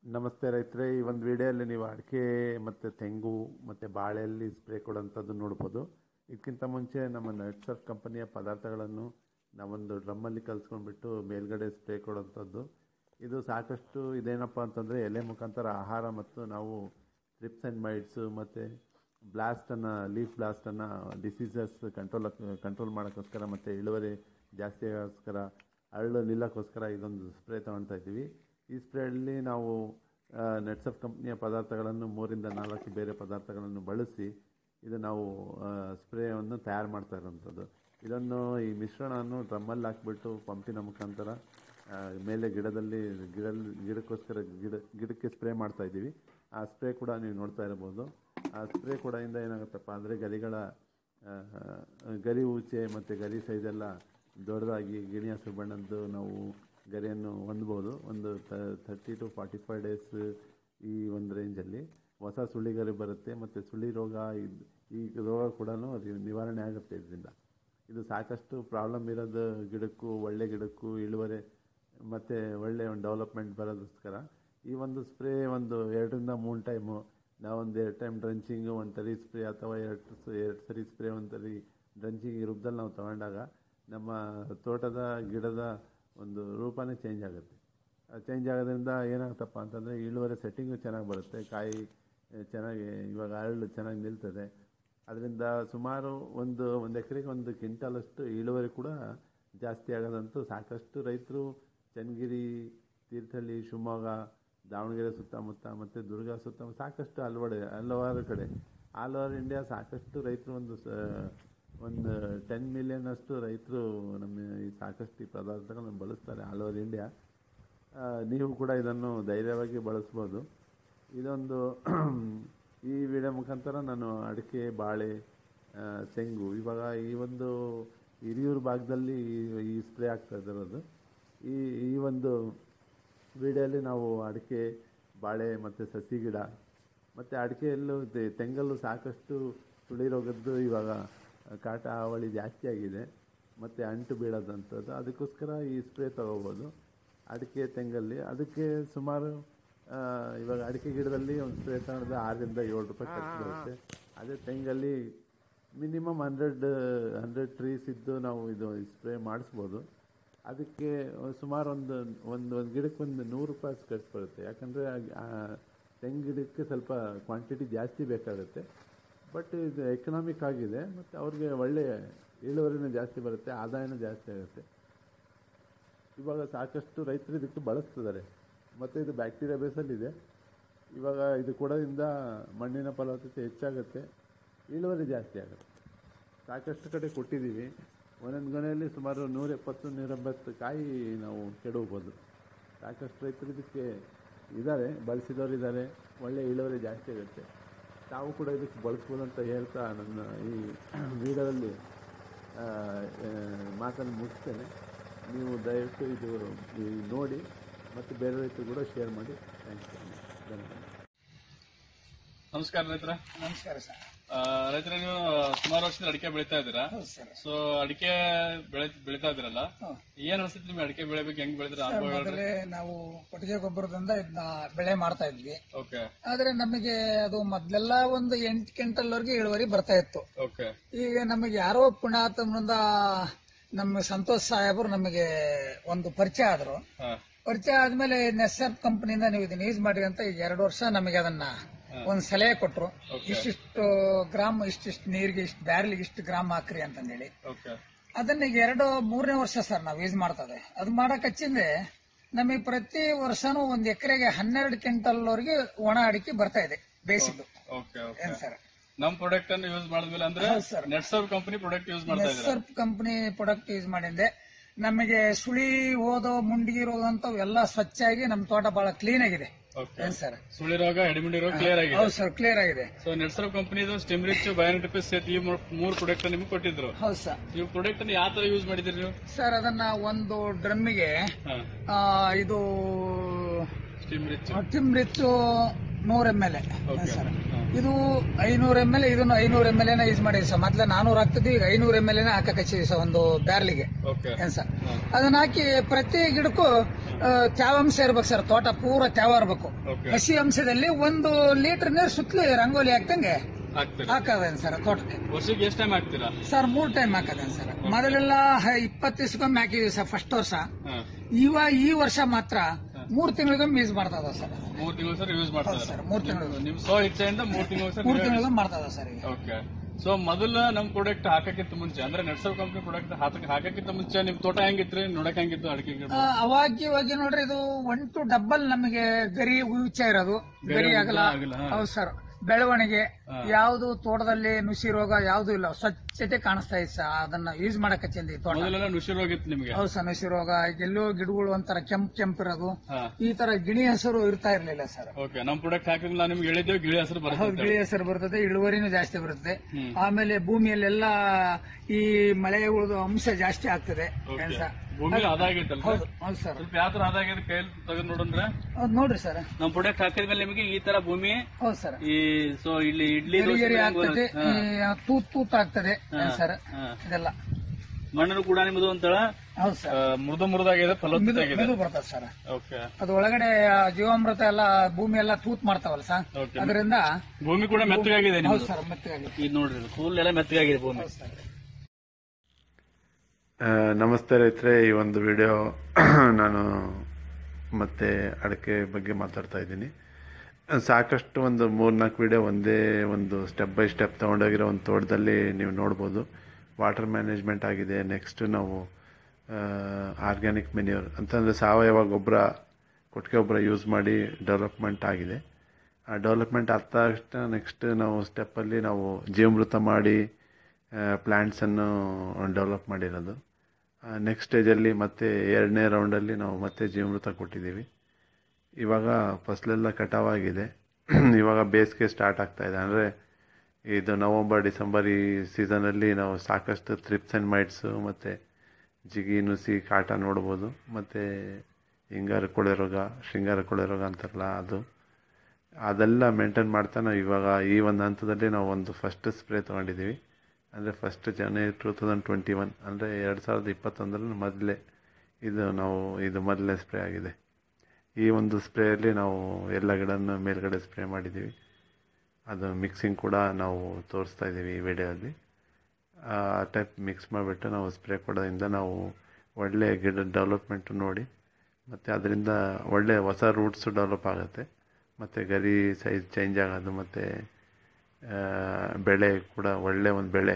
ನಮಸ್ತೆ ರೈತರೇ ಈ ಒಂದು ವಿಡಿಯೋಲ್ಲಿ ನೀವು ಅಡಿಕೆ ಮತ್ತು ತೆಂಗು ಮತ್ತು ಬಾಳೆಯಲ್ಲಿ ಸ್ಪ್ರೇ ಕೊಡೋಂಥದ್ದು ನೋಡ್ಬೋದು ಇದಕ್ಕಿಂತ ಮುಂಚೆ ನಮ್ಮ ನಟ್ಸರ್ಫ್ ಕಂಪನಿಯ ಪದಾರ್ಥಗಳನ್ನು ನಾವೊಂದು ಡ್ರಮ್ಮಲ್ಲಿ ಕಲಿಸ್ಕೊಂಡ್ಬಿಟ್ಟು ಮೇಲ್ಗಡೆ ಸ್ಪ್ರೇ ಕೊಡೋಂಥದ್ದು ಇದು ಸಾಕಷ್ಟು ಇದೇನಪ್ಪ ಅಂತಂದರೆ ಎಲೆ ಮುಖಾಂತರ ಆಹಾರ ಮತ್ತು ನಾವು ಟ್ರಿಪ್ಸ್ ಆ್ಯಂಡ್ ಮೈಟ್ಸು ಮತ್ತು ಬ್ಲಾಸ್ಟನ್ನು ಲೀಫ್ ಬ್ಲಾಸ್ಟನ್ನು ಡಿಸೀಸಸ್ ಕಂಟ್ರೋಲ್ ಕಂಟ್ರೋಲ್ ಮಾಡೋಕ್ಕೋಸ್ಕರ ಮತ್ತು ಇಳುವರಿ ಜಾಸ್ತಿ ಆಗೋಸ್ಕರ ಅರಳು ನಿಲ್ಲಕ್ಕೋಸ್ಕರ ಇದೊಂದು ಸ್ಪ್ರೇ ತೊಗೊಳ್ತಾ ಇದ್ದೀವಿ ಈ ಸ್ಪ್ರೇಯಲ್ಲಿ ನಾವು ನೆಟ್ಸಫ್ ಕಂಪ್ನಿಯ ಪದಾರ್ಥಗಳನ್ನು ಮೂರಿಂದ ನಾಲ್ಕು ಬೇರೆ ಪದಾರ್ಥಗಳನ್ನು ಬಳಸಿ ಇದು ನಾವು ಸ್ಪ್ರೇವನ್ನು ತಯಾರು ಮಾಡ್ತಾ ಇರೋಂಥದ್ದು ಇದನ್ನು ಈ ಮಿಶ್ರಣವನ್ನು ಡ್ರಮ್ಮಲ್ಲಿ ಹಾಕ್ಬಿಟ್ಟು ಪಂಪಿನ ಮುಖಾಂತರ ಆ, ಮೇಲೆ ಗಿಡದಲ್ಲಿ ಗಿಡ ಗಿಡಕ್ಕೋಸ್ಕರ ಗಿಡ ಗಿಡಕ್ಕೆ ಸ್ಪ್ರೇ ಮಾಡ್ತಾ ಇದ್ದೀವಿ ಆ ಸ್ಪ್ರೇ ಕೂಡ ನೀವು ನೋಡ್ತಾ ಇರ್ಬೋದು ಆ ಸ್ಪ್ರೇ ಕೂಡ ಇಂದ ಏನಾಗುತ್ತಪ್ಪ ಅಂದರೆ ಗರಿಗಳ ಆ, ಗರಿ ಊಚೆ ಮತ್ತು ಗರಿ ಸೈಜೆಲ್ಲ ದೊಡ್ಡದಾಗಿ ಗಿಣಿ ಹಸಿರು ಬಣ್ಣದ್ದು ನಾವು ಗರಿಯನ್ನು ಹೊಂದ್ಬೋದು ಒಂದು thirty to forty five days ಈ ಒಂದು ರೇಂಜಲ್ಲಿ ಹೊಸ ಸುಳಿ ಗರಿ ಬರುತ್ತೆ ಮತ್ತು ಸುಳಿ ರೋಗ ಇದ್- ಈ ರೋಗ ಕೂಡ ನಿವಾರಣೆ ಆಗುತ್ತೆ ಇದರಿಂದ ಇದು ಸಾಕಷ್ಟು ಪ್ರಾಬ್ಲಮ್ ಇರೋದು ಗಿಡಕ್ಕೂ ಒಳ್ಳೆ ಗಿಡಕ್ಕೂ ಇಳುವರಿ ಮತ್ತು ಒಳ್ಳೆಯ ಒಂದು ಡೆವಲಪ್ಮೆಂಟ್ ಬರೋದಕ್ಕೋಸ್ಕರ ಈ ಒಂದು ಸ್ಪ್ರೇ ಒಂದು ಎರಡರಿಂದ ಮೂರು ಟೈಮು ನಾವೊಂದು ಎರಡು ಟೈಮ್ ಡ್ರಂಚಿಂಗು ಒಂದು ತರಿ ಸ್ಪ್ರೇ ಅಥವಾ ಎರಡು ಸ- ಎರಡು ಸರಿ ಸ್ಪ್ರೇ ಒಂದು ತರಿ ಡ್ರಂಚಿಂಗ್ ಈ ರೂಪದಲ್ಲಿ ನಾವು ತಗೊಂಡಾಗ ನಮ್ಮ ತೋಟದ ಗಿಡದ ಒಂದು ರೂಪನೇ ಚೇಂಜ್ ಆಗುತ್ತೆ ಚೇಂಜ್ ಆಗೋದ್ರಿಂದ ಏನಾಗುತ್ತಪ್ಪ ಅಂತಂದರೆ ಇಳುವರಿ ಸೆಟ್ಟಿಂಗು ಚೆನ್ನಾಗಿ ಬರುತ್ತೆ ಕಾಯಿ ಆ, ಚೆನ್ನಾಗಿ ಇವಾಗ ಅರಳು ಚೆನ್ನಾಗಿ ನಿಲ್ತದೆ ಅದರಿಂದ ಸುಮಾರು ಒಂದು ಒಂದು ಎಕರೆಗೆ ಒಂದು ಕ್ವಿಂಟಾಲಷ್ಟು ಇಳುವರಿ ಕೂಡ ಜಾಸ್ತಿ ಆಗೋದಂತೂ ಸಾಕಷ್ಟು ರೈತರು ಚನ್ನಗಿರಿ ತೀರ್ಥಹಳ್ಳಿ ಶಿವಮೊಗ್ಗ ದಾವಣಗೆರೆ ಸುತ್ತಮುತ್ತ ಮತ್ತು ದುರ್ಗ ಸುತ್ತಮುತ್ತ ಸಾಕಷ್ಟು ಹಲವಾಡೆ ಹಲವಾರು ಕಡೆ ಆಲ್ ಓವರ್ ಇಂಡಿಯಾ ಸಾಕಷ್ಟು ರೈತರು ಒಂದು ಸ ಒಂದು ಟೆನ್ ಮಿಲಿಯನ್ ಅಷ್ಟು ರೈತರು ನಮ್ಮ ಈ ಸಾಕಷ್ಟು ಈ ಪದಾರ್ಥಗಳನ್ನು ಬಳಸ್ತಾರೆ ಆಲ್ ಓವರ್ ಇಂಡಿಯಾ ಆ, ನೀವು ಕೂಡ ಇದನ್ನು ಧೈರ್ಯವಾಗಿ ಬಳಸ್ಬೋದು ಇದೊಂದು ಈ ವಿಡಿಯೋ ಮುಖಾಂತರ ನಾನು ಅಡಿಕೆ ಬಾಳೆ ಆ, ತೆಂಗು ಇವಾಗ ಈ ಒಂದು ಹಿರಿಯೂರು ಭಾಗದಲ್ಲಿ ಈ- ಈ ಸ್ಪ್ರೇ ಆಗ್ತಾ ಇರೋದು ಈ ಈ ಒಂದು ವಿಡಿಯೋಲಿ ನಾವು ಅಡಿಕೆ ಬಾಳೆ ಮತ್ತು ಸಸಿ ಗಿಡ ಮತ್ತು ಅಡಿಕೆಯಲ್ಲೂ ತೆ- ತೆಂಗಲ್ಲೂ ಸಾಕಷ್ಟು ಸುಳಿ ರೋಗದ್ದು ಇವಾಗ ಕಾಟ ಹಾವಳಿ ಜಾಸ್ತಿ ಆಗಿದೆ ಮತ್ತು ಅಂಟು ಬೀಳೋದಂಥದ್ದು ಅದಕ್ಕೋಸ್ಕರ ಈ ಸ್ಪ್ರೇ ತಗೋಬೋದು ಅಡಿಕೆ ತೆಂಗಲ್ಲಿ ಅದಕ್ಕೆ ಸುಮಾರು ಆ, ಇವಾಗ ಅಡಿಕೆ ಗಿಡದಲ್ಲಿ ಒಂದು ಸ್ಪ್ರೇ ತಗೊಂಡ್ರೆ ಆರರಿಂದ ಏಳು ರೂಪಾಯಿ ಖರ್ಚು ಬರುತ್ತೆ ಅದೇ ತೆಂಗಲ್ಲಿ ಮಿನಿಮಮ್ ಹಂಡ್ರೆಡ್ ಹಂಡ್ರೆಡ್ ಟ್ರೀಸ್ ಇದ್ದು ನಾವು ಇದು ಸ್ಪ್ರೇ ಮಾಡಿಸ್ಬೋದು ಅದಕ್ಕೆ ಸುಮಾರು ಒಂದು ಒಂದು ಒಂದು ಗಿಡಕ್ಕೆ ಒಂದು ನೂರು ರೂಪಾಯಿ ಅಷ್ಟು ಖರ್ಚು ಬರುತ್ತೆ ಯಾಕಂದರೆ ತೆಂಗು ಗಿಡಕ್ಕೆ ಸ್ವಲ್ಪ ಕ್ವಾಂಟಿಟಿ ಜಾಸ್ತಿ ಬೇಕಾಗುತ್ತೆ ಬಟ್ ಇದು ಎಕನಾಮಿಕ್ ಆಗಿದೆ ಮತ್ತು ಅವ್ರಿಗೆ ಒಳ್ಳೆಯ ಇಳುವರಿನೂ ಜಾಸ್ತಿ ಬರುತ್ತೆ ಆದಾಯನೂ ಜಾಸ್ತಿ ಆಗುತ್ತೆ ಇವಾಗ ಸಾಕಷ್ಟು ರೈತರು ಇದಕ್ಕೆ ಬಳಸ್ತಿದ್ದಾರೆ ಮತ್ತು ಇದು ಬ್ಯಾಕ್ಟೀರಿಯಾ ಬೇಸಲ್ಲಿದೆ ಇವಾಗ ಇದು ಕೊಡೋದ್ರಿಂದ ಮಣ್ಣಿನ ಫಲವತ್ತತೆ ಹೆಚ್ಚಾಗುತ್ತೆ ಇಳುವರಿ ಜಾಸ್ತಿ ಆಗುತ್ತೆ ಸಾಕಷ್ಟು ಕಡೆ ಕೊಟ್ಟಿದ್ದೀವಿ ಒಂದೊಂದು ಗೊನೆಯಲ್ಲಿ ಸುಮಾರು ನೂರ ಎಪ್ಪತ್ತು ನೂರೆಂಬತ್ತು ಕಾಯಿ ನಾವು ಕೆಡವಬೋದು ಸಾಕಷ್ಟು ರೈತರು ಇದಕ್ಕೆ ಇದ್ದಾರೆ ಬಳಸಿದವರು ಇದ್ದಾರೆ ಒಳ್ಳೆಯ ಇಳುವರಿ ಜಾಸ್ತಿ ಆಗುತ್ತೆ ತಾವು ಕೂಡ ಇದಕ್ಕೆ ಬಳಸ್ಬೋದು ಅಂತ ಹೇಳ್ತಾ ನನ್ನ ಈ ವಿಡಿಯೋದಲ್ಲಿ ಆ, ಆ, ಮಾತನ್ನು ಮುಗಿಸ್ತೇನೆ ನೀವು ದಯವಿಟ್ಟು ಇದು ಈ ನೋಡಿ ಮತ್ತು ಬೇರೆ ರೈತರು ಕೂಡ ಶೇರ್ ಮಾಡಿ ಥ್ಯಾಂಕ್ ಯು ಧನ್ಯವಾದ ನಮಸ್ಕಾರ ರೈತರ ನಮಸ್ಕಾರ ಸರ್ ರೈತರ ನೀವು ಸುಮಾರು ವರ್ಷದಿಂದ ಅಡಿಕೆ ಬೆಳಿತಾ ಇದ್ದೀರಾ ಹೌದು ಸರ್ ಸೊ ಅಡಿಕೆ ಬೆಳೆ ಬೆಳಿತಾ ಇದ್ದೀರಲ್ಲ ಹ್ಮ್. ಏನ್ ಅನ್ಸುತ್ತೆ ನಿಮ್ಗೆ ಅಡಿಕೆ ಬೆಳಿಬೇಕು ಹೆಂಗ್ ಬೆಳಿತೀರ ಅನುಭವ ಹೇಳ್ರಿ ಮೊದಲೇ ನಾವು ಕೊಟ್ಟಿಗೆ ಗೊಬ್ಬರದಿಂದ ಇದನ್ನ ಬೆಳೆ ಮಾಡ್ತಾ ಇದ್ವಿ ಓಕೆ ಆದ್ರೆ ನಮಗೆ ಅದು ಮೊದ್ಲೆಲ್ಲ ಒಂದು ಎಂಟು ಕ್ವಿಂಟಲ್ ವರೆಗೆ ಇಳುವರಿ ಬರ್ತಾ ಇತ್ತು ಓಕೆ ಈಗ ನಮಗೆ ಯಾರೋ ಪುಣ್ಯಾತ್ಮರಿಂದ ನಮ್ಮ ಸಂತೋಷ್ ಸಾಹೇಬರು ನಮಗೆ ಒಂದು ಪರಿಚಯ ಆದ್ರು ಹಾ ಪರಿಚಯ ಆದ್ಮೇಲೆ ನೆಸ್ಸರ್ ಕಂಪನಿಯಿಂದ ನೀವು ಇದನ್ನ ಯೂಸ್ ಮಾಡಿ ಅಂತ ಈಗ ಎರಡು ವರ್ಷ ನಮಗೆ ಅದನ್ನ ಒಂದ್ ಸಲಹೆ ಕೊಟ್ರು ಇಷ್ಟಿಷ್ಟು ಗ್ರಾಮ್ ಇಷ್ಟಿಷ್ಟು ನೀರಿಗೆ ಇಷ್ಟು ಬ್ಯಾರಲ್ಗೆ ಇಷ್ಟು ಗ್ರಾಮ್ ಹಾಕ್ರಿ ಅಂತಂದೇಳಿ ಓಕೆ ಅದನ್ನ ಈಗ ಎರಡು ಮೂರನೇ ವರ್ಷ ಸರ್ ನಾವು ಯೂಸ್ ಮಾಡ್ತದೆ ಅದು ಮಾಡಕ್ ಹಚ್ಚಿಂದೆ ನಮಗೆ ಪ್ರತಿ ವರ್ಷನೂ ಒಂದ್ ಎಕರೆಗೆ ಹನ್ನೆರಡು ಕ್ವಿಂಟಲ್ ವರೆಗೆ ಒಣ ಅಡಿಕೆ ಬರ್ತಾ ಇದೆ ಬೇಸಿದ್ದು ಓಕೆ ಓಕೆ ಏನ್ ಸರ್ ನಮ್ ಪ್ರಾಡಕ್ಟ್ ಅನ್ನು ಯೂಸ್ ಮಾಡಿದ್ಮೇಲೆ ಅಂದ್ರೆ ಹೌದು sir. Netserv company product use ಮಾಡ್ತಾ ಇದ್ದೀರಾ ಸರ್ಪ್ ಕಂಪನಿ ಪ್ರಾಡಕ್ಟ್ ಯೂಸ್ ಮಾಡಿಂದೆ ನಮಗೆ ಸುಳಿ ಓದೋ ಮುಂಡಿಗೆ ರೋಗ ಅಂತ ಎಲ್ಲ ಸ್ವಚ್ಛಾಗಿ ನಮ್ಮ ತೋಟ ಬಹಳ ಕ್ಲೀನ್ ಆಗಿದೆ ಓಕೆ ಏನ್ ಸರ್ ಸುಳಿ ರೋಗ ಎಡಿಮಿಡಿ ರೋಗ ಕ್ಲಿಯರ್ ಆಗಿದೆ ಹೌದು ಸರ್ ಕ್ಲಿಯರ್ ಆಗಿದೆ ಸೊ ನೆಟ್ಸರ್ವ್ ಕಂಪನಿದು ಸ್ಟಿಮ್ ರಿಚ್ ಬಯೋನಿಟಿಪಿಸ್ ಸೇತ್ ಈ ಮೂರ್- ಮೂರ್ ಪ್ರಾಡಕ್ಟ್ ನಿಮ್ಗೆ ಕೊಟ್ಟಿದ್ರು ಹೌದು ಸರ್ ನೀವು ಪ್ರಾಡಕ್ಟ್ ಅನ್ನು ಯಾವ ತರ ಯೂಸ್ ಮಾಡಿದ್ರಿ ನೀವು ಸರ್ ಅದನ್ನ ಒಂದು ಡ್ರಮ್ಮಿಗೆ ಹಾ ಇದು ಸ್ಟಿಮ್ ರಿಚ್ ಟಿಮ್ ರಿಚ್ ನೂರ್ ಎಮ್ ಎಲ್ Okay. ಸರ್ ಹಾ. ಇದು ಐನೂರ್ ಎಮ್ ಎಲ್ ಇದನ್ನು ಐನೂರ್ ಎಮ್ ಎಲ್ ಯೂಸ್ ಮಾಡಿದ್ವಿ ಸರ್ ಮೊದ್ಲು ನಾನೂರ್ ಹಾಕ್ತಿದ್ವಿ ಈಗ ಐನೂರ್ ಎಮ್ ಎಲ್ ಹಾಕಕ್ ಹಚ್ಚಿದ್ವಿ ಸರ್ ಒಂದು ಬ್ಯಾರ್ಲಿಗೆ ಓಕೆ ಏನ್ ಸರ್ ಹಾ. ಅದನ್ನ ಹಾಕಿ ಪ್ರತಿ ಗಿಡಕ್ಕೂ ಆ, ತೇವಾಂಶ ಇರ್ಬೇಕು ಸರ್ ತೋಟ ಪೂರ ತೇವ ಇರ್ಬೇಕು ಓಕೆ ಹಸಿ ಅಂಶದಲ್ಲಿ ಒಂದು ಲೀಟರ್ ನೀರು ಸುತ್ತಲೂ ರಂಗೋಲಿ ಹಾಕ್ದಂಗೆ ಹಾಕ್ತೀರಾ ಹಾಕದೇನು ಸರ್ ತೋಟಕ್ಕೆ ವರ್ಷಕ್ಕೆ ಎಷ್ಟು ಟೈಮ್ ಹಾಕ್ತೀರಾ ಸರ್ ಮೂರ್ ಟೈಮ್ ಹಾಕದೇನು ಸರ್ ಮೊದಲೆಲ್ಲ ಹ- ಇಪ್ಪತ್ತು ದಿವಸಕ್ಕೊಮ್ಮೆ ಹಾಕಿದೀವಿ ಸರ್ ಫಸ್ಟ್ ವರ್ಷ ಹಾ. ಇವ ಈ ವರ್ಷ ಮಾತ್ರ ಮೂರ್ ತಿಂಗಳಿಗೊಮ್ಮೆ ಯೂಸ್ ಮಾಡ್ತಾ ಇದಾವೆ ಸರ್ ಮೂರ್ ತಿಂಗಳು ಸರ್ ಯೂಸ್ ಮಾಡ್ತಾ ಹೌದು ಸರ್ ಮೂರ್ ತಿಂಗಳು ನಿಮ್ ಸೋ ಇಚ್ಛೆಯಿಂದ ಮೂರ್ ತಿಂಗಳು ಸರ್ ಮೂರ್ ತಿಂಗಳಿಗೊಮ್ಮೆ ಮಾಡ್ತಾ ಇದಾವೆ ಸರ್ ಈಗ ಓಕೆ ಸೊ ಮೊದಲ ನಮ್ ಪ್ರಾಡಕ್ಟ್ ಹಾಕಕ್ಕಿಂತ ಮುಂಚೆ ಅಂದ್ರೆ ನೆಟ್ಸಲ್ ಕಂಪನಿ ಪ್ರಾಡಕ್ಟ್ ಹಾಕಕ್ಕಿಂತ ಮುಂಚೆ ನಿಮ್ ತೋಟ ಹೆಂಗಿತ್ರಿ ನೋಡಕ್ ಹೆಂಗಿತ್ತು ಅಡಿಕೆ ಗಿಡ ಆ, ಅವಾಗ ಇವಾಗ ನೋಡ್ರಿ ಇದು ಒನ್ ಟು ಡಬಲ್ ನಮಗೆ ಗರಿ ಉಚ್ಚ ಇರೋದು ಗರಿ ಆಗಲ್ಲ ಆಗಲ್ಲ, ಹಾ. ಹೌದು ಸರ್ ಬೆಳವಣಿಗೆ ಯಾವುದು ತೋಟದಲ್ಲಿ ನುಸಿ ರೋಗ ಯಾವುದು ಇಲ್ಲ ಸ್ವಚ್ಛತೆ ಕಾಣಿಸ್ತಾ ಇದೆ ಸರ್ ಅದನ್ನ ಯೂಸ್ ಮಾಡಕ್ ಹಚ್ಚಿಂದ ಈ ತೋಟ ಮೊದಲೆಲ್ಲ ನುಸಿ ರೋಗಿತ್ತು ನಿಮ್ಗೆ ಹೌದು ಸರ್ ನುಸಿ ರೋಗ ಎಲ್ಲೋ ಗಿಡಗಳು ಒಂಥರ ಕೆಂಪ್ ಕೆಂಪ್ ಇರೋದು ಹಾ ಈ ತರ ಗಿಣಿ ಹೆಸರು ಇರ್ತಾ ಇರ್ಲಿಲ್ಲ ಸರ್ ಓಕೆ ನಮ್ ಪ್ರಾಡಕ್ಟ್ ಹಾಕಿದ್ಮೇಲೆ ನಿಮ್ಗೆ ಹೇಳಿದ್ದೇವೆ ಗಿಳಿ ಹೆಸರು ಹೌದು ಬರುತ್ತೆ ಗಿಳಿ ಹೆಸರು ಬರ್ತದೆ ಇಳುವರಿನೂ ಜಾಸ್ತಿ ಬರುತ್ತೆ ಹ್ಮ್. ಆಮೇಲೆ ಭೂಮಿಯಲ್ಲೆಲ್ಲ ಈ ಮಳೆ ಉಳಿದು ಅಂಶ ಜಾಸ್ತಿ ಆಗ್ತದೆ ಓಕೆ ಕೆಲ್ಸ. ಭೂಮಿ ಅದಾಗೈತಲ್ಲ ಹೌದು ಹೌದು ಸರ್ ಸ್ವಲ್ಪ ಯಾವ ತರ ಅದಾಗಿದೆ ಕೈಯಲ್ಲಿ ತೆಗೆದು ನೋಡಂದ್ರೆ ಹೌದು ನೋಡ್ರಿ ಸರ್ ನಮ್ ಪ್ರಾಡಕ್ಟ್ ಹಾಕಿದ್ಮೇಲೆ ನಿಮಗೆ ಈ ತರ ಭೂಮಿ ಹೌದು ಸರ್ ಈ ಸೊ ಇಲ್ಲಿ ಇಡ್ಲಿ ಗರಿ ದೋಸೆ ಗರಿ ಹೆಂಗ್ ಆಗ್ತದೆ ಬರುತ್ತೆ? ಹಾ. ಈ ತೂತ್ ತೂತ್ ಆಗ್ತದೆ ಹಾ. ಸರ್ ಹಾ. ಇದೆಲ್ಲ ಮಣ್ಣು ಕೂಡ ನಿಮ್ಮದು ಒಂಥರ ಹೌದು ಆ, ಸರ್ ಮೃದು ಮೃದಾಗಿದೆ ಮಿದು ಫಲವತ್ತಾಗಿದೆ ಮಿದು ಬರ್ತದೆ ಸರ್ ಓಕೆ ಅದು ಒಳಗಡೆ ಆ ಜೀವಾಮೃತ ಎಲ್ಲ ಭೂಮಿ ಎಲ್ಲ ತೂತ್ ಮಾಡ್ತಾವಲ್ಲ ಸರ್ ಓಕೆ ಅದರಿಂದ ಭೂಮಿ ಕೂಡ ಮೆತ್ತಗಾಗಿದೆ ಹೌದು ನಿಮ್ದು ಸರ್ ಮೆತ್ತಗಾಗಿ ಇದು ನೋಡ್ರಿ ಫುಲ್ ಎಲ್ಲ ಮೆತ್ತಗಾಗಿದೆ ಭೂಮಿ ಹೌದು ಸರ್ ಆ, ನಮಸ್ತೆ ರೈತರೆ ಈ ಒಂದು ವಿಡಿಯೋ ನಾನು ಮತ್ತೆ ಅಡಿಕೆ ಬಗ್ಗೆ ಮಾತಾಡ್ತಾ ಇದ್ದೀನಿ ಸಾಕಷ್ಟು ಒಂದು ಮೂರ್ನಾಲ್ಕು ವಿಡಿಯೋ ಒಂದೇ ಒಂದು ಸ್ಟೆಪ್ ಬೈ ಸ್ಟೆಪ್ ತೊಗೊಂಡೋಗಿರೋ ಒಂದು ತೋಟದಲ್ಲಿ ನೀವು ನೋಡ್ಬೋದು ವಾಟರ್ ಮ್ಯಾನೇಜ್ಮೆಂಟ್ ಆಗಿದೆ ನೆಕ್ಸ್ಟ್ ನಾವು ಆರ್ಗ್ಯಾನಿಕ್ ಮೆನ್ಯೂರ್ ಅಂತಂದರೆ ಸಾವಯವ ಗೊಬ್ಬರ ಕೊಟ್ಟಿಗೆ ಗೊಬ್ಬರ ಯೂಸ್ ಮಾಡಿ ಡೆವಲಪ್ಮೆಂಟ್ ಆಗಿದೆ ಆ ಡೆವಲಪ್ಮೆಂಟ್ ಆದ ತಕ್ಷಣ ನೆಕ್ಸ್ಟ್ ನಾವು ಸ್ಟೆಪ್ಪಲ್ಲಿ ನಾವು ಜೀವಮೃತ ಮಾಡಿ ಪ್ಲ್ಯಾಂಟ್ಸನ್ನು ಡೆವಲಪ್ ಮಾಡಿರೋದು ನೆಕ್ಸ್ಟ್ ಸ್ಟೇಜಲ್ಲಿ ಮತ್ತೆ ಎರಡನೇ ರೌಂಡಲ್ಲಿ ನಾವು ಮತ್ತೆ ಜೀವಮೃತ ಕೊಟ್ಟಿದ್ದೀವಿ ಇವಾಗ ಫಸಲೆಲ್ಲ ಕಟಾವಾಗಿದೆ ಇವಾಗ ಬೇಸಿಗೆ ಸ್ಟಾರ್ಟ್ ಆಗ್ತಾ ಇದೆ ಅಂದರೆ ಇದು ನವಂಬರ್ ಡಿಸೆಂಬರ್ ಈ ಸೀಸನಲ್ಲಿ ನಾವು ಸಾಕಷ್ಟು ಥ್ರಿಪ್ಸ್ ಆ್ಯಂಡ್ ಮೈಟ್ಸು ಮತ್ತು ಜಿಗಿ ನುಸಿ ಕಾಟ ನೋಡ್ಬೋದು ಮತ್ತು ಹಿಂಗಾರು ಕೊಳೆ ರೋಗ ಶೃಂಗಾರ ಕೊಳೆ ರೋಗ ಅಂತಾರಲ್ಲ ಅದು ಅದೆಲ್ಲ ಮೇಂಟೈನ್ ಮಾಡ್ತಾ ನಾವು ಇವಾಗ ಈ ಒಂದು ಹಂತದಲ್ಲಿ ನಾವು ಒಂದು ಫಸ್ಟ್ ಸ್ಪ್ರೇ ತೊಗೊಂಡಿದ್ದೀವಿ ಅಂದರೆ first January two thousand twenty one ಅಂದರೆ ಎರಡು ಸಾವಿರದ ಇಪ್ಪತ್ತೊಂದರಲ್ಲಿ ಮೊದಲೇ ಇದು ನಾವು ಇದು ಮೊದಲನೇ ಸ್ಪ್ರೇ ಆಗಿದೆ ಈ ಒಂದು ಸ್ಪ್ರೇಯಲ್ಲಿ ನಾವು ಎಲ್ಲ ಗಿಡನ ಮೇಲ್ಗಡೆ ಸ್ಪ್ರೇ ಮಾಡಿದ್ದೀವಿ ಅದು ಮಿಕ್ಸಿಂಗ್ ಕೂಡ ನಾವು ತೋರಿಸ್ತಾ ಇದ್ದೀವಿ ಈ ವಿಡಿಯೋದಲ್ಲಿ ಆ ಟೈಪ್ ಮಿಕ್ಸ್ ಮಾಡಿಬಿಟ್ಟು ನಾವು ಸ್ಪ್ರೇ ಕೊಡೋದ್ರಿಂದ ನಾವು ಒಳ್ಳೆ ಗಿಡ ಡೆವಲಪ್ಮೆಂಟು ನೋಡಿ ಮತ್ತು ಅದರಿಂದ ಒಳ್ಳೆ ಹೊಸ ರೂಟ್ಸು ಡೆವಲಪ್ ಆಗುತ್ತೆ ಮತ್ತು ಗರಿ ಸೈಜ್ ಚೇಂಜ್ ಆಗೋದು ಮತ್ತು ಬೆಳೆ ಕೂಡ ಒಳ್ಳೆ ಒಂದು ಬೆಳೆ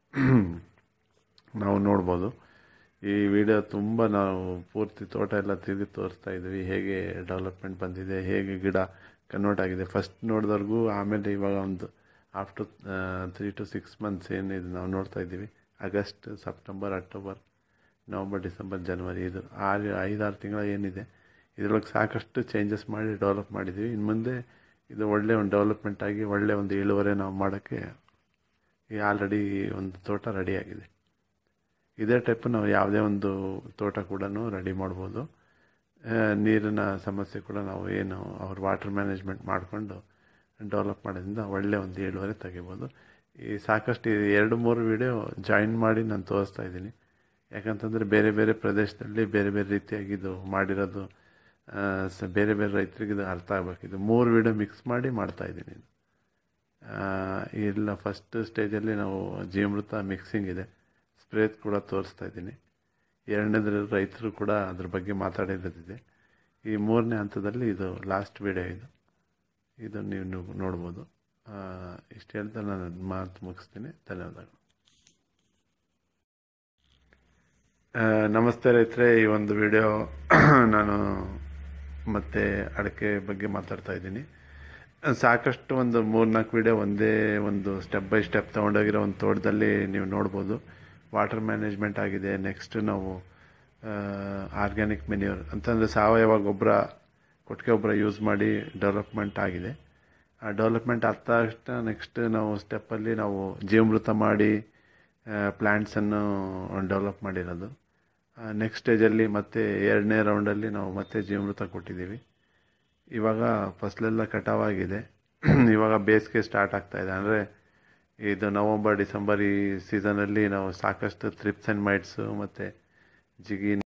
ನಾವು ನೋಡ್ಬೋದು ಈ ವಿಡಿಯೋ ತುಂಬ ನಾವು ಪೂರ್ತಿ ತೋಟ ಎಲ್ಲ ತಿರುಗಿ ತೋರಿಸ್ತಾ ಇದ್ವಿ ಹೇಗೆ ಡೆವಲಪ್ಮೆಂಟ್ ಬಂದಿದೆ ಹೇಗೆ ಗಿಡ ಕನ್ವರ್ಟ್ ಆಗಿದೆ ಫಸ್ಟ್ ನೋಡಿದವ್ರಿಗೂ ಆಮೇಲೆ ಇವಾಗ ಒಂದು after three to six months ಏನಿದೆ ನಾವು ನೋಡ್ತಾ ಇದ್ದೀವಿ August September October November December January ಇದು ಆರು ಐದಾರು ತಿಂಗಳ ಏನಿದೆ ಇದರೊಳಗೆ ಸಾಕಷ್ಟು ಚೇಂಜಸ್ ಮಾಡಿ ಡೆವಲಪ್ ಮಾಡಿದ್ದೀವಿ ಇನ್ನು ಮುಂದೆ ಇದು ಒಳ್ಳೆ ಒಂದು ಡೆವಲಪ್ಮೆಂಟ್ ಆಗಿ ಒಳ್ಳೆ ಒಂದು ಇಳುವರಿ ನಾವು ಮಾಡೋಕ್ಕೆ ಈ ಆಲ್ರೆಡಿ ಒಂದು ತೋಟ ರೆಡಿಯಾಗಿದೆ ಇದೇ ಟೈಪ್ ನಾವು ಯಾವುದೇ ಒಂದು ತೋಟ ಕೂಡ ರೆಡಿ ಮಾಡ್ಬೋದು ಆ, ನೀರಿನ ಸಮಸ್ಯೆ ಕೂಡ ನಾವು ಏನು ಅವ್ರ ವಾಟರ್ ಮ್ಯಾನೇಜ್ಮೆಂಟ್ ಮಾಡಿಕೊಂಡು ಡೆವಲಪ್ ಮಾಡೋದ್ರಿಂದ ಒಳ್ಳೆ ಒಂದು ಇಳುವರಿ ತೆಗಿಬೋದು ಈ ಸಾಕಷ್ಟು ಈ ಎರಡು ಮೂರು ವಿಡಿಯೋ ಜಾಯಿನ್ ಮಾಡಿ ನಾನು ತೋರಿಸ್ತಾ ಇದ್ದೀನಿ ಯಾಕಂತಂದರೆ ಬೇರೆ ಬೇರೆ ಪ್ರದೇಶದಲ್ಲಿ ಬೇರೆ ಬೇರೆ ರೀತಿಯಾಗಿ ಇದು ಮಾಡಿರೋದು ಆ, ಸ ಬೇರೆ ಬೇರೆ ರೈತರಿಗೆ ಇದು ಅರ್ಥ ಆಗಬೇಕು ಇದು ಮೂರು ವಿಡಿಯೋ ಮಿಕ್ಸ್ ಮಾಡಿ ಮಾಡ್ತಾ ಇದ್ದೀನಿ ಇದು ಆ, ಇಲ್ಲ ಫಸ್ಟ್ ಸ್ಟೇಜಲ್ಲಿ ನಾವು ಜೀವಮೃತ ಮಿಕ್ಸಿಂಗ್ ಇದೆ ಸ್ಪ್ರೇ ಕೂಡ ತೋರಿಸ್ತಾ ಇದ್ದೀನಿ ಎರಡನೇದ್ರ ರೈತರು ಕೂಡ ಅದ್ರ ಬಗ್ಗೆ ಮಾತಾಡಿರೋದಿದೆ ಈ ಮೂರನೇ ಹಂತದಲ್ಲಿ ಇದು ಲಾಸ್ಟ್ ವಿಡಿಯೋ ಇದು ಇದು ನೀವು ನೀವು ನೋಡ್ಬೋದು ಆ, ಇಷ್ಟು ಹೇಳ್ತಾ ನಾನು ಮಾತು ಮುಗಿಸ್ತೀನಿ ಧನ್ಯವಾದಗಳು ಆ, ನಮಸ್ತೆ ರೈತರೆ ಈ ಒಂದು ವಿಡಿಯೋ ನಾನು ಮತ್ತೆ ಅಡಿಕೆ ಬಗ್ಗೆ ಮಾತಾಡ್ತಾ ಇದ್ದೀನಿ ಸಾಕಷ್ಟು ಒಂದು ಮೂರ್ನಾಲ್ಕು ವಿಡಿಯೋ ಒಂದೇ ಒಂದು ಸ್ಟೆಪ್ ಬೈ ಸ್ಟೆಪ್ ತೊಗೊಂಡೋಗಿರೋ ಒಂದು ತೋಟದಲ್ಲಿ ನೀವು ನೋಡ್ಬೋದು ವಾಟರ್ ಮ್ಯಾನೇಜ್ಮೆಂಟ್ ಆಗಿದೆ ನೆಕ್ಸ್ಟ್ ನಾವು ಆರ್ಗ್ಯಾನಿಕ್ ಮೆನ್ಯೂರ್ ಅಂತಂದರೆ ಸಾವಯವ ಗೊಬ್ಬರ ಕೊಟ್ಟಿಗೆ ಗೊಬ್ಬರ ಯೂಸ್ ಮಾಡಿ ಡೆವಲಪ್ಮೆಂಟ್ ಆಗಿದೆ ಆ ಡೆವಲಪ್ಮೆಂಟ್ ಆದ ತಕ್ಷಣ ನೆಕ್ಸ್ಟ್ ನಾವು ಸ್ಟೆಪ್ಪಲ್ಲಿ ನಾವು ಜೀವಮೃತ ಮಾಡಿ ಪ್ಲ್ಯಾಂಟ್ಸನ್ನು ಡೆವಲಪ್ ಮಾಡಿರೋದು ನೆಕ್ಸ್ಟ್ ಸ್ಟೇಜಲ್ಲಿ ಮತ್ತೆ ಎರಡನೇ ರೌಂಡಲ್ಲಿ ನಾವು ಮತ್ತೆ ಜೀವಮೃತ ಕೊಟ್ಟಿದ್ದೀವಿ ಇವಾಗ ಫಸಲೆಲ್ಲ ಕಟಾವಾಗಿದೆ ಇವಾಗ ಬೇಸಿಗೆ ಸ್ಟಾರ್ಟ್ ಆಗ್ತಾ ಇದೆ ಅಂದರೆ ಇದು ನವಂಬರ್ ಡಿಸೆಂಬರ್ ಈ ಸೀಸನಲ್ಲಿ ನಾವು ಸಾಕಷ್ಟು ಥ್ರಿಪ್ಸ್ ಆ್ಯಂಡ್ ಮೈಟ್ಸು ಮತ್ತು ಜಿಗಿ